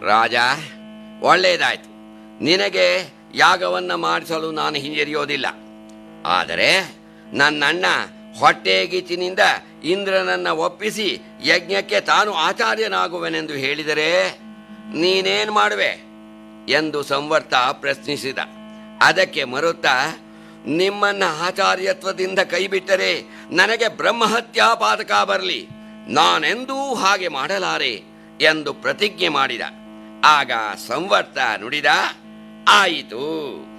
ರಾಜ ಒಳ್ಳೆಯದಾಯ್ತು ನಿನಗೆ ಯಾಗವನ್ನ ಮಾಡಿಸಲು ನಾನು ಹಿಂಜರಿಯೋದಿಲ್ಲ ಆದರೆ ನನ್ನಣ್ಣ ಹೊಟ್ಟೆಗಿಚ್ಚಿನಿಂದ ಇಂದ್ರನನ್ನ ಒಪ್ಪಿಸಿ ಯಜ್ಞಕ್ಕೆ ತಾನು ಆಚಾರ್ಯನಾಗುವೆನೆಂದು ಹೇಳಿದರೆ ನೀನೇನ್ ಮಾಡುವೆ ಎಂದು ಸಂವರ್ತ ಪ್ರಶ್ನಿಸಿದ ಅದಕ್ಕೆ ಮರುತ್ತ ನಿಮ್ಮನ್ನ ಆಚಾರ್ಯತ್ವದಿಂದ ಕೈಬಿಟ್ಟರೆ ನನಗೆ ಬ್ರಹ್ಮಹತ್ಯಾ ಪಾತಕ ಬರಲಿ ನಾನೆಂದೂ ಹಾಗೆ ಮಾಡಲಾರೆ ಎಂದು ಪ್ರತಿಜ್ಞೆ ಮಾಡಿದ ಆಗ ಸಂವರ್ತ ನುಡಿದ ಆಯಿತು